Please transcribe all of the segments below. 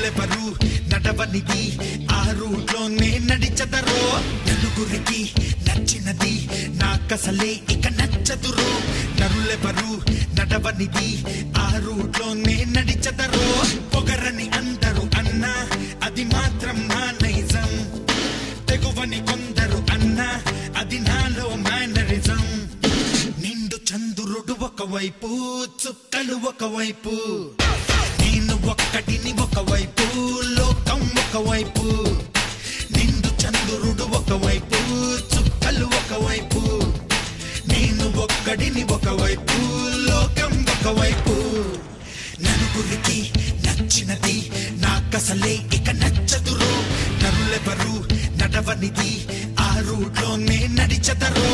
నరులెవరు నడవనిది ఆ రూట్లోనే నడిచదరో నలుగురికి నచ్చినది నాకసలే ఇక నచ్చదురో నరులెవరు నడవనిది ఆ రూట్లోనే నడిచదరో పొగరని అందరూ అన్నా అది మాత్రం నా నైజం తెగువని కొందరు అన్నా అది నాలో మేనరిజం నిండు చంద్రుడు ఒకవైపు చుక్కలు ఒకవైపు నేను ఒక్కటిని ఒకవైపు లోకం ఒకవైపు నిండు చంద్రుడు ఒకవైపు చుక్కలు ఒకవైపు నేను ఒక్కడిని ఒకవైపు లోకం ఒకవైపు నలుగురికి నచ్చినది నాకసలే ఇక నచ్చదురో నరులెవరు నడవనిది ఆ రూట్లోనే నడిచదరో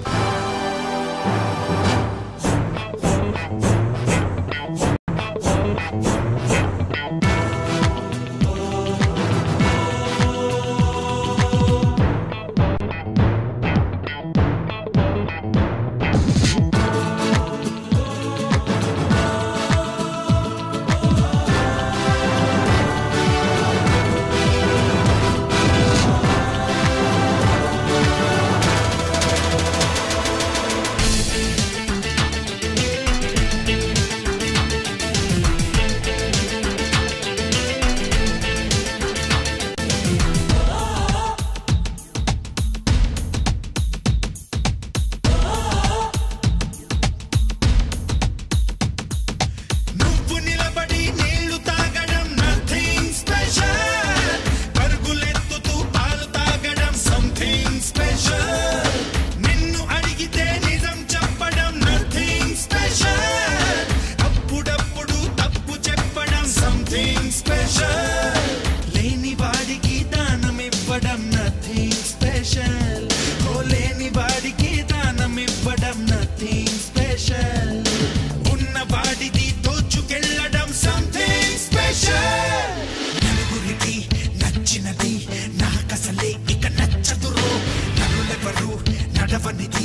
నువ్వు నిలబడి నీళ్లు తాగడం నథింగ్ స్పెషల్ పరుగులెత్తుతూ పాలు తాగడం సంథింగ్ స్పెషల్ నిన్ను అడిగితే నిజం చెప్పడం నథింగ్ స్పెషల్ అప్పుడప్పుడు తప్పు చెప్పడం సంథింగ్ స్పెషల్ లేని వాడికి దానం ఇవ్వడం నథింగ్ స్పెషల్ ఓ లేని వాడికి దానం ఇవ్వడం నథింగ్ స్పెషల్ ఉన్న వాడిది దోచుకెళ్ళడం సంథింగ్ స్పెషల్ నలుగురికి నచ్చినది నాకసలే ఇక నచ్చదురో నరులెవరు నడవనిది